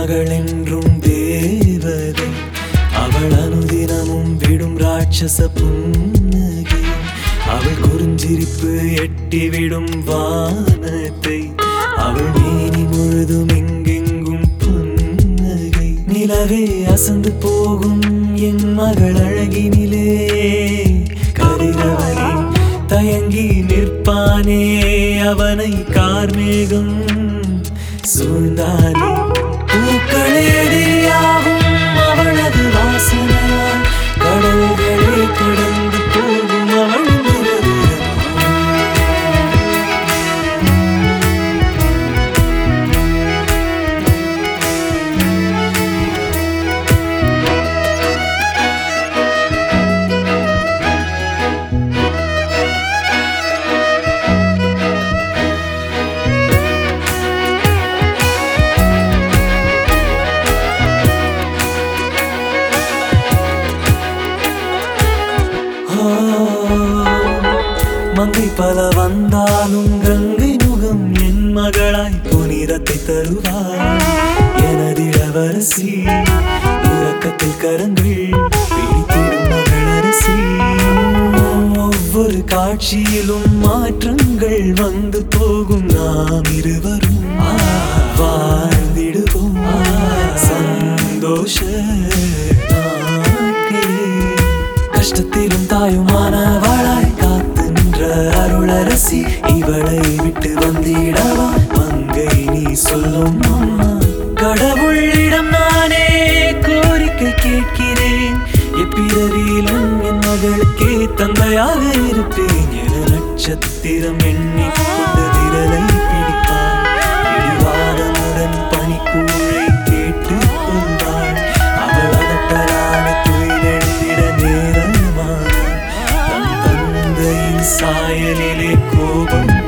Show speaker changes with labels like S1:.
S1: மகள் என்றும் தேவதை அவள் அனுதினமும் விடும் ராட்சச புன்னகை அவள் குறிஞ்சிரிப்பு எட்டிவிடும் வானத்தை அவள் மேனி முழுதும் எங்கெங்கும் புன்னகை நிலவே அசந்து போகும் என் மகள் அழகினிலே கதிரவனே தயங்கி நிற்பானே அவனை கார்மேகம் சூழ்ந்தானே பூக்களேடியாகும் அவளது வாசனையால் கடல்களே கடந்து போகும் அவள் நிறவு ஆ, மங்கை பல வந்தாலும் கங்கை முகம் என் மகளாய் புனிதத்தை தருவார் எனது இளவரசி உறக்கத்தில் கரங்கள் பிடித்திடும் மகளரசி ஒவ்வொரு காட்சியிலும் மாற்றங்கள் வந்து போகும் நாம் இருவரும் வாழ்ந்திடுவோம் சந்தோஷ நாட்களே கஷ்டத்திலும் தாயுமானவளாய் காத்து நின்ற அருளரசி இவளை விட்டு வந்திடவா மங்கை நீ சொல்லும் அம்மா கடவுளிடம் நானே கோரிக்கை கேட்கிறேன் எப்பிறவியிலும் என் மகளுக்கே தந்தையாக இருப்பேன் என நட்சத்திரம் எண்ணிக்கொண்டு விரலை பிடிப்பான் இடிவாரமுடன் பனிக்கூழை கேட்டுக் கொள்வாள் அவள் அதட்டலான துயிலெழுந்திட நேரமானாள் தன் தந்தையின் சாயலிலே கோபம்